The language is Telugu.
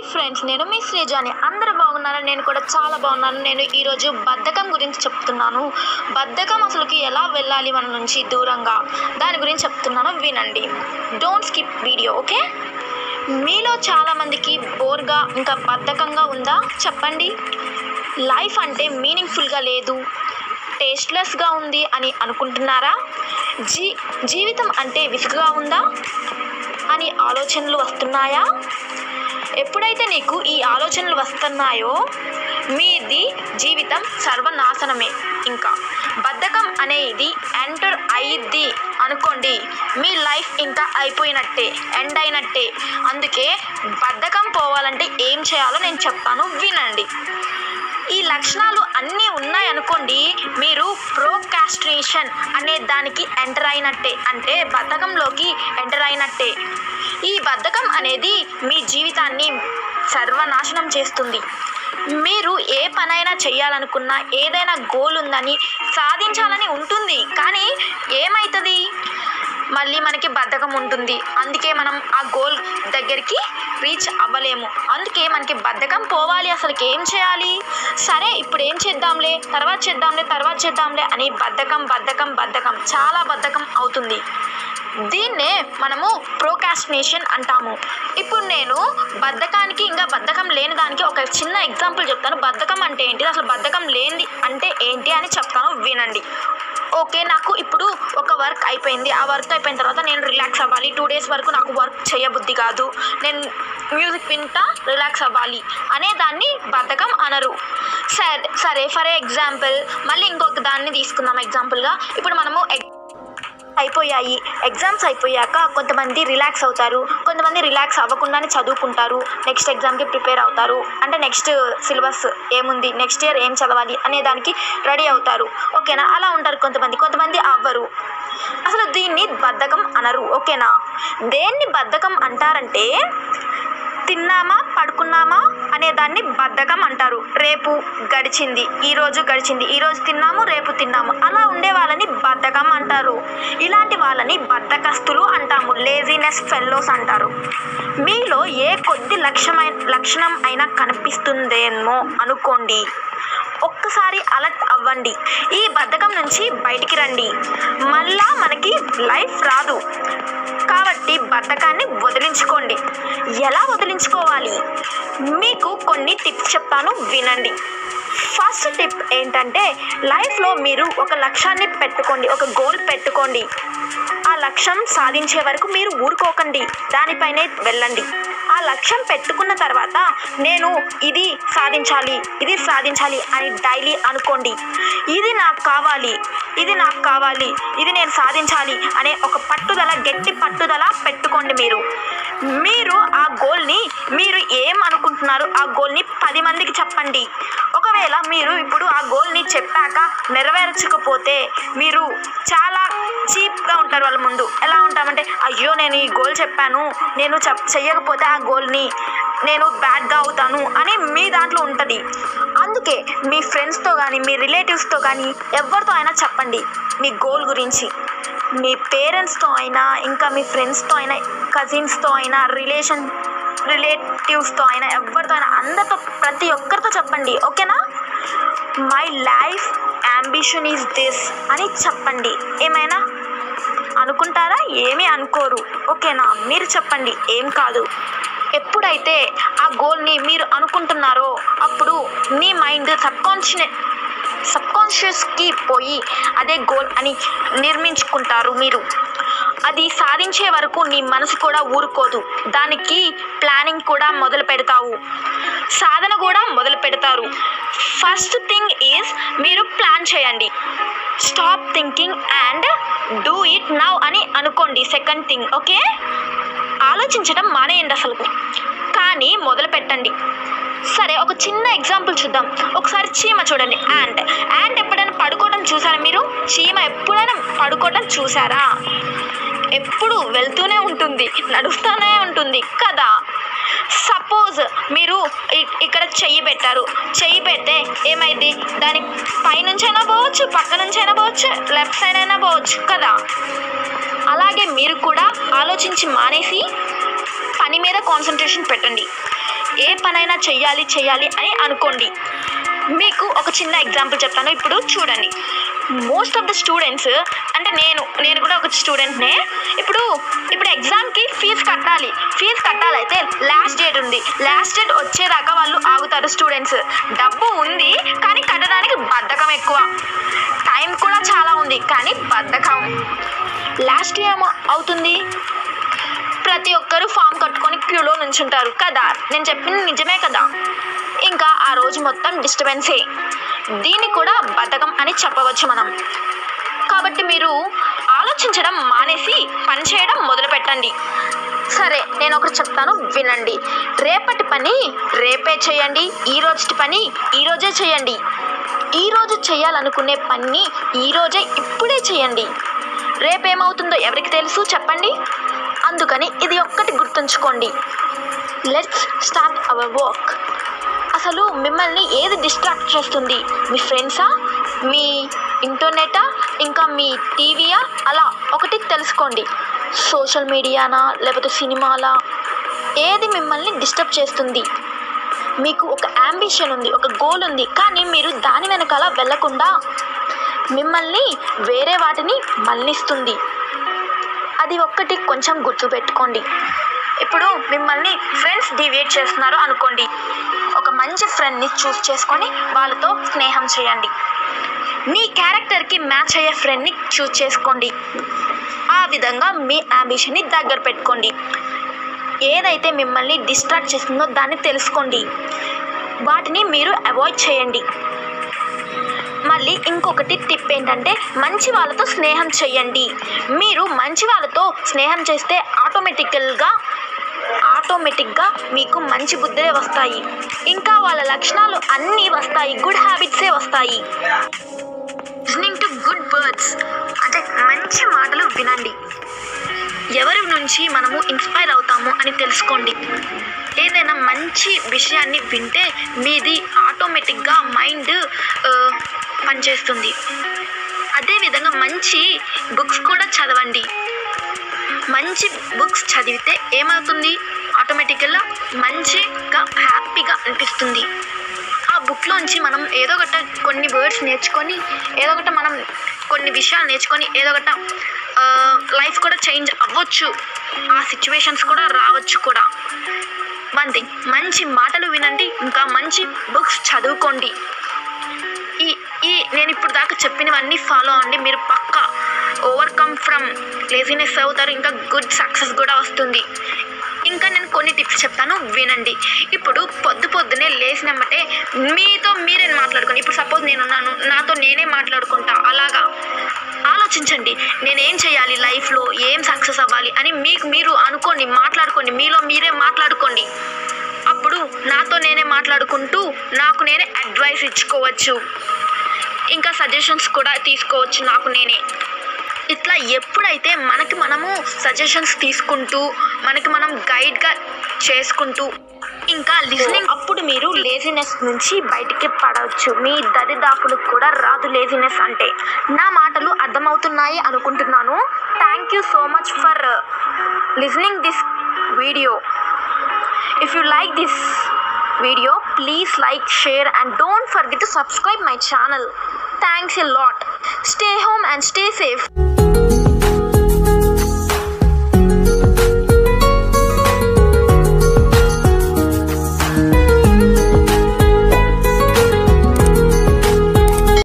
ఫ్రెండ్స్ నేను మీ శ్రీజాని అందరూ బాగున్నాను నేను కూడా చాలా బాగున్నాను నేను ఈరోజు బద్ధకం గురించి చెప్తున్నాను బద్ధకం అసలుకి ఎలా వెళ్ళాలి మన నుంచి దూరంగా దాని గురించి చెప్తున్నాను వినండి డోంట్ స్కిప్ వీడియో ఓకే మీలో చాలామందికి బోర్గా ఇంకా బద్ధకంగా ఉందా చెప్పండి లైఫ్ అంటే మీనింగ్ఫుల్గా లేదు టేస్ట్లెస్గా ఉంది అని అనుకుంటున్నారా జీ జీవితం అంటే విసుగుగా ఉందా అని ఆలోచనలు వస్తున్నాయా ఎప్పుడైతే నీకు ఈ ఆలోచనలు వస్తున్నాయో మీది జీవితం సర్వనాశనమే ఇంకా బద్ధకం అనేది ఎంటర్ అయ్యిద్ది అనుకోండి మీ లైఫ్ ఇంకా అయిపోయినట్టే ఎండ్ అయినట్టే అందుకే బద్ధకం పోవాలంటే ఏం చేయాలో నేను చెప్తాను వినండి ఈ లక్షణాలు అన్నీ ఉన్నాయనుకోండి మీరు ప్రోకాస్ట్రేషన్ అనే దానికి ఎంటర్ అయినట్టే అంటే బద్ధకంలోకి ఎంటర్ అయినట్టే ఈ బద్ధకం అనేది మీ జీవితాన్ని సర్వనాశనం చేస్తుంది మీరు ఏ పనైనా చేయాలనుకున్నా ఏదైనా గోల్ ఉందని సాధించాలని ఉంటుంది కానీ ఏమవుతుంది మళ్ళీ మనకి బద్ధకం ఉంటుంది అందుకే మనం ఆ గోల్ దగ్గరికి రీచ్ అవ్వలేము అందుకే మనకి బద్ధకం పోవాలి అసలుకి ఏం చేయాలి సరే ఇప్పుడు ఏం చేద్దాంలే తర్వాత చేద్దాంలే తర్వాత చేద్దాంలే అని బద్ధకం బద్ధకం బద్ధకం చాలా బద్ధకం అవుతుంది దీన్నే మనము ప్రోకాస్టినేషన్ అంటాము ఇప్పుడు నేను బద్ధకానికి ఇంకా బద్ధకం లేని దానికి ఒక చిన్న ఎగ్జాంపుల్ చెప్తాను బద్ధకం అంటే ఏంటి అసలు బద్ధకం లేనిది అంటే ఏంటి అని చెప్తాను వినండి ఓకే నాకు ఇప్పుడు ఒక వర్క్ అయిపోయింది ఆ వర్క్ అయిపోయిన తర్వాత నేను రిలాక్స్ అవ్వాలి టూ డేస్ వరకు నాకు వర్క్ చేయబుద్ధి కాదు నేను మ్యూజిక్ వింటా రిలాక్స్ అవ్వాలి అనే దాన్ని బద్ధకం అనరు సరే సరే ఫర్ ఎగ్జాంపుల్ మళ్ళీ ఇంకొక దాన్ని తీసుకుందాం ఎగ్జాంపుల్గా ఇప్పుడు మనము ఎగ్ అయిపోయాయి ఎగ్జామ్స్ అయిపోయాక కొంతమంది రిలాక్స్ అవుతారు కొంతమంది రిలాక్స్ అవ్వకుండానే చదువుకుంటారు నెక్స్ట్ ఎగ్జామ్కి ప్రిపేర్ అవుతారు అంటే నెక్స్ట్ సిలబస్ ఏముంది నెక్స్ట్ ఇయర్ ఏం చదవాలి అనే దానికి రెడీ అవుతారు ఓకేనా అలా ఉంటారు కొంతమంది కొంతమంది అవ్వరు అసలు దీన్ని బద్ధకం అనరు ఓకేనా దేన్ని బద్ధకం అంటారంటే తిన్నామా పడుకున్నామా అనే దాన్ని బద్ధకం అంటారు రేపు గడిచింది ఈ రోజు గడిచింది ఈ రోజు తిన్నాము రేపు తిన్నాము అలా ఉండే వాళ్ళని బద్ధకం అంటారు ఇలాంటి వాళ్ళని బద్ధకస్తులు అంటాము లేజినెస్ ఫెల్లోస్ అంటారు మీలో ఏ కొద్ది లక్ష్యమైన లక్షణం అయినా కనిపిస్తుందేమో అనుకోండి ఒక్కసారి అలర్ట్ అవ్వండి ఈ బద్ధకం నుంచి బయటికి రండి మళ్ళా మనకి లైఫ్ రాదు కాబట్టి బద్ధకాన్ని వదిలించుకోండి ఎలా వదిలించుకోవాలి మీకు కొన్ని టిప్స్ చెప్తాను వినండి ఫస్ట్ టిప్ ఏంటంటే లైఫ్లో మీరు ఒక లక్ష్యాన్ని పెట్టుకోండి ఒక గోల్ పెట్టుకోండి ఆ లక్ష్యం సాధించే వరకు మీరు ఊరుకోకండి దానిపైనే వెళ్ళండి ఆ లక్ష్యం పెట్టుకున్న తర్వాత నేను ఇది సాధించాలి ఇది సాధించాలి అని డైలీ అనుకోండి ఇది నాకు కావాలి ఇది నాకు కావాలి ఇది నేను సాధించాలి అనే ఒక పట్టుదల గట్టి పట్టుదల పెట్టుకోండి మీరు మీరు ఆ గోల్ని మీరు ఏం అనుకుంటున్నారు ఆ గోల్ని పది మందికి చెప్పండి ఒకవేళ మీరు ఇప్పుడు ఆ గోల్ని చెప్పాక నెరవేర్చకపోతే మీరు చాలా చీప్గా ఉంటారు వాళ్ళ ముందు ఎలా ఉంటామంటే అయ్యో నేను ఈ గోల్ చెప్పాను నేను చెప్ చెయ్యకపోతే ఆ గోల్ని నేను బ్యాడ్గా అవుతాను అని మీ దాంట్లో ఉంటుంది అందుకే మీ ఫ్రెండ్స్తో కానీ మీ రిలేటివ్స్తో కానీ ఎవరితో అయినా చెప్పండి మీ గోల్ గురించి మీ పేరెంట్స్తో అయినా ఇంకా మీ ఫ్రెండ్స్తో అయినా కజిన్స్తో అయినా రిలేషన్ రిలేటివ్స్తో అయినా ఎవరితో అయినా అందరితో ప్రతి ఒక్కరితో చెప్పండి ఓకేనా my life ambition is this అని చెప్పండి ఏమైనా అనుకుంటారా ఏమీ అనుకోరు ఓకేనా మీరు చెప్పండి ఏం కాదు ఎప్పుడైతే ఆ గోల్ని మీరు అనుకుంటున్నారో అప్పుడు మీ మైండ్ సబ్కాన్షియస్ సబ్కాన్షియస్కి పోయి అదే గోల్ అని నిర్మించుకుంటారు మీరు అది సాధించే వరకు నీ మనసు కూడా ఊరుకోదు దానికి ప్లానింగ్ కూడా మొదలు పెడతావు సాధన కూడా మొదలు పెడతారు ఫస్ట్ థింగ్ ఈజ్ మీరు ప్లాన్ చేయండి stop thinking and do it now అని అనుకోండి సెకండ్ థింగ్ ఓకే ఆలోచించడం మానేయండి అసలు కానీ మొదలు పెట్టండి సరే ఒక చిన్న ఎగ్జాంపుల్ చూద్దాం ఒకసారి చీమ చూడండి యాంట్ యాంట్ ఎప్పుడైనా పడుకోవడం చూసారా మీరు చీమ ఎప్పుడైనా పడుకోవడం చూసారా ఎప్పుడు వెళ్తూనే ఉంటుంది నడుస్తూనే ఉంటుంది కదా సపోజ్ మీరు ఇ- ఇక్కడ చెయ్యి పెట్టారు చెయ్యి పెడితే ఏమైంది దాని పైనుంచైనా పోవచ్చు పక్క నుంచైనా పోవచ్చు లెఫ్ట్ సైడ్ అయినా పోవచ్చు కదా అలాగే మీరు కూడా ఆలోచించి మానేసి పని మీద కాన్సన్ట్రేషన్ పెట్టండి ఏ పనైనా చెయ్యాలి చెయ్యాలి అని అనుకోండి మీకు ఒక చిన్న ఎగ్జాంపుల్ చెప్తాను ఇప్పుడు చూడండి మోస్ట్ ఆఫ్ ద స్టూడెంట్స్ అంటే నేను నేను కూడా ఒక స్టూడెంట్నే ఇప్పుడు ఇప్పుడు ఎగ్జామ్కి ఫీజు కట్టాలి ఫీజు కట్టాలైతే లాస్ట్ డేట్ ఉంది లాస్ట్ డేట్ వచ్చేదాకా వాళ్ళు ఆగుతారు స్టూడెంట్స్ డబ్బు ఉంది కానీ కట్టడానికి బద్ధకం ఎక్కువ టైం కూడా చాలా ఉంది కానీ బద్ధకం లాస్ట్ ఏం అవుతుంది ప్రతి ఒక్కరు ఫామ్ కట్టుకొని క్యూలో నుంచుంటారు కదా నేను చెప్పింది నిజమే కదా ఇంకా ఆ రోజు మొత్తం డిస్టర్బెన్సే దీన్ని కూడా బద్ధకం అని చెప్పవచ్చు మనం కాబట్టి మీరు ఆలోచించడం మానేసి పని చేయడం మొదలు పెట్టండి సరే నేను ఒకటి చెప్తాను వినండి రేపటి పని రేపే చేయండి ఈ రోజుటి పని ఈ రోజే చేయండి ఈ రోజు చేయాలనుకునే పని ఈ రోజే ఇప్పుడే చేయండి రేపేమవుతుందో ఎవరికి తెలుసు చెప్పండి అందుకని ఇది ఒక్కటి గుర్తుంచుకోండి లెట్స్ స్టార్ట్ అవర్ వర్క్ అసలు మిమ్మల్ని ఏది డిస్ట్రాక్ట్ చేస్తుంది మీ ఫ్రెండ్సా మీ ఇంటర్నెటా ఇంకా మీ టీవీయా అలా ఒకటి తెలుసుకోండి సోషల్ మీడియానా లేకపోతే సినిమాలా ఏది మిమ్మల్ని డిస్టర్బ్ చేస్తుంది మీకు ఒక అంబిషన్ ఉంది ఒక గోల్ ఉంది కానీ మీరు దాని వెనకాల వెళ్ళకుండా మిమ్మల్ని వేరే వాటిని మళ్ళిస్తుంది అది ఒక్కటి కొంచెం గుర్తుపెట్టుకోండి ఇప్పుడు మిమ్మల్ని ఫ్రెండ్స్ డివియేట్ చేస్తున్నారు అనుకోండి ఒక మంచి ఫ్రెండ్ని చూస్ చేసుకొని వాళ్ళతో స్నేహం చేయండి మీ క్యారెక్టర్కి మ్యాచ్ అయ్యే ఫ్రెండ్ని చూస్ చేసుకోండి ఆ విధంగా మీ అంబిషన్ని దగ్గర పెట్టుకోండి ఏదైతే మిమ్మల్ని డిస్ట్రాక్ట్ చేస్తుందో దాన్ని తెలుసుకోండి వాటిని మీరు అవాయిడ్ చేయండి మళ్ళీ ఇంకొకటి టిప్ ఏంటంటే మంచి వాళ్ళతో స్నేహం చేయండి మీరు మంచి వాళ్ళతో స్నేహం చేస్తే ఆటోమేటికల్గా ఆటోమేటిక్గా మీకు మంచి బుద్ధులే వస్తాయి ఇంకా వాళ్ళ లక్షణాలు అన్నీ వస్తాయి గుడ్ హ్యాబిట్సే వస్తాయి లిస్నింగ్ టు గుడ్ వర్డ్స్ అంటే మంచి మాటలు వినండి ఎవరి నుంచి మనము ఇన్స్పైర్ అవుతాము అని తెలుసుకోండి ఏదైనా మంచి విషయాన్ని వింటే మీది ఆటోమేటిక్గా మైండ్ పనిచేస్తుంది అదేవిధంగా మంచి బుక్స్ కూడా చదవండి మంచి బుక్స్ చదివితే ఏమవుతుంది ఆటోమేటిక్గా మంచిగా హ్యాపీగా అనిపిస్తుంది ఆ బుక్లోంచి మనం ఏదో ఒకట కొన్ని వర్డ్స్ నేర్చుకొని ఏదో ఒకటి మనం కొన్ని విషయాలు నేర్చుకొని ఏదో ఒకట లైఫ్ కూడా చేంజ్ అవ్వచ్చు ఆ సిచ్యువేషన్స్ కూడా రావచ్చు కూడా వన్ థింగ్ మంచి మాటలు వినండి ఇంకా మంచి బుక్స్ చదువుకోండి ఈ ఈ నేను ఇప్పుడు దాకా చెప్పినవన్నీ ఫాలో అవ్వండి మీరు పక్కా ఓవర్కమ్ ఫ్రమ్ లేజినెస్ అవుతారు ఇంకా గుడ్ సక్సెస్ కూడా వస్తుంది ఇంకా నేను కొన్ని టిప్స్ చెప్తాను వినండి ఇప్పుడు పొద్దు పొద్దునే లేచినమ్మటే మీతో మీరే మాట్లాడుకోండి ఇప్పుడు సపోజ్ నేనున్నాను నాతో నేనే మాట్లాడుకుంటా అలాగా ఆలోచించండి నేనేం చేయాలి లైఫ్లో ఏం సక్సెస్ అవ్వాలి అని మీకు మీరు అనుకోండి మాట్లాడుకోండి మీలో మీరే మాట్లాడుకోండి అప్పుడు నాతో నేనే మాట్లాడుకుంటూ నాకు నేనే అడ్వైస్ ఇచ్చుకోవచ్చు ఇంకా సజెషన్స్ కూడా తీసుకోవచ్చు నాకు నేనే ఇట్లా ఎప్పుడైతే మనకి మనము సజెషన్స్ తీసుకుంటూ మనకి మనం గైడ్గా చేసుకుంటూ ఇంకా లిజనింగ్ అప్పుడు మీరు లేజినెస్ నుంచి బయటికి పడవచ్చు మీ దరిదాపులకు కూడా రాదు లేజినెస్ అంటే నా మాటలు అర్థమవుతున్నాయి అనుకుంటున్నాను thank you so much for listening this video if you like this video please like share and don't forget to subscribe my channel thanks a lot stay home and stay safe